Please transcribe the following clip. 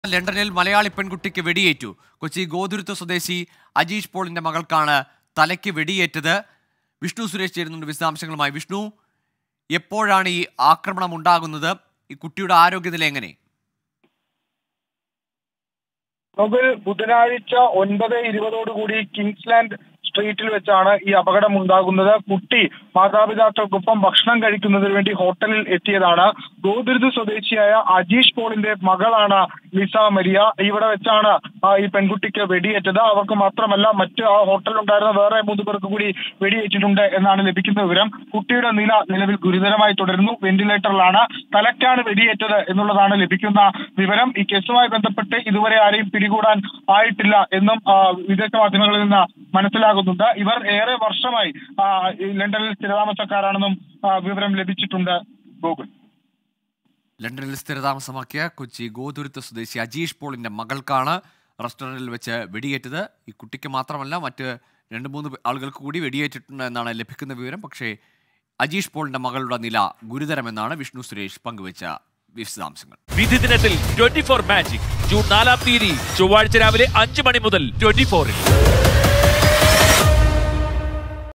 ലണ്ടനിൽ മലയാളി പെൺകുട്ടിക്ക് വെടിയേറ്റു കൊച്ചി ഗോതുരുത്ത് സ്വദേശി അജീഷ് പോളിന്റെ മകൾക്കാണ് തലയ്ക്ക് വെടിയേറ്റത് വിഷ്ണു സുരേഷ് ചേരുന്നുണ്ട് വിശദാംശങ്ങളുമായി വിഷ്ണു എപ്പോഴാണ് ഈ ആക്രമണം ഉണ്ടാകുന്നത് ഈ കുട്ടിയുടെ ആരോഗ്യനില എങ്ങനെ നമുക്ക് ബുധനാഴ്ച ഒൻപത് ഇരുപതോടുകൂടി കിങ്സ്ലാൻഡ് സ്ട്രീറ്റിൽ വെച്ചാണ് ഈ അപകടം ഉണ്ടാകുന്നത് കുട്ടി മാതാപിതാക്കൾക്കൊപ്പം ഭക്ഷണം കഴിക്കുന്നതിന് വേണ്ടി ഹോട്ടലിൽ എത്തിയതാണ് ഗോതിരുത് സ്വദേശിയായ അജീഷ് പോളിന്റെ മകളാണ് ലിസ മരിയ ഇവിടെ വെച്ചാണ് ആ, ഈ പെൺകുട്ടിക്ക് വെടിയേറ്റത് അവർക്ക് മാത്രമല്ല മറ്റ് ആ ഹോട്ടലിലുണ്ടായിരുന്ന വേറെ മൂന്ന് പേർക്ക് കൂടി വെടിയേറ്റിട്ടുണ്ട് എന്നാണ് ലഭിക്കുന്ന വിവരം കുട്ടിയുടെ നില നിലവിൽ ഗുരുതരമായി തുടരുന്നു വെന്റിലേറ്ററിലാണ് തലക്കാണ് വെടിയേറ്റത് എന്നുള്ളതാണ് ലഭിക്കുന്ന വിവരം ഈ കേസുമായി ബന്ധപ്പെട്ട് ഇതുവരെ ആരെയും പിടികൂടാൻ ആയിട്ടില്ല എന്നും ആ, വിദേശ മാധ്യമങ്ങളിൽ നിന്ന് മനസ്സിലാകുന്നുണ്ട് ഇവർ ഏറെ വർഷമായി ആ, ഈ ലണ്ടനിൽ സ്ഥിരതാമസക്കാരാണെന്നും ആ, വിവരം ലഭിച്ചിട്ടുണ്ട് ഗൂഗിൾ ലണ്ടനിൽ സ്ഥിരതാമസമാക്കിയ കൊച്ചി ഗോതുരുത്ത് സ്വദേശി അജീഷ് പോളിന്റെ മകൾക്കാണ് റെസ്റ്റോറന്റിൽ വെച്ച് വെടിയേറ്റത് ഈ കുട്ടിക്ക് മാത്രമല്ല മറ്റ് രണ്ട് മൂന്ന് പേ- ആളുകൾക്ക് കൂടി വെടിയേറ്റിട്ടുണ്ട് എന്നാണ് ലഭിക്കുന്ന വിവരം പക്ഷേ അജീഷ് പോളിന്റെ മകളുടെ നില ഗുരുതരമെന്നാണ് വിഷ്ണു സുരേഷ് പങ്കുവച്ച വിശദാംശങ്ങൾ വിധി ദിനത്തിൽ ട്വന്റി ഫോർ മാജിക് ജൂൺ നാലാം തീയതി ചൊവ്വാഴ്ച രാവിലെ അഞ്ച് മണി മുതൽ ട്വന്റി ഫോറിൽ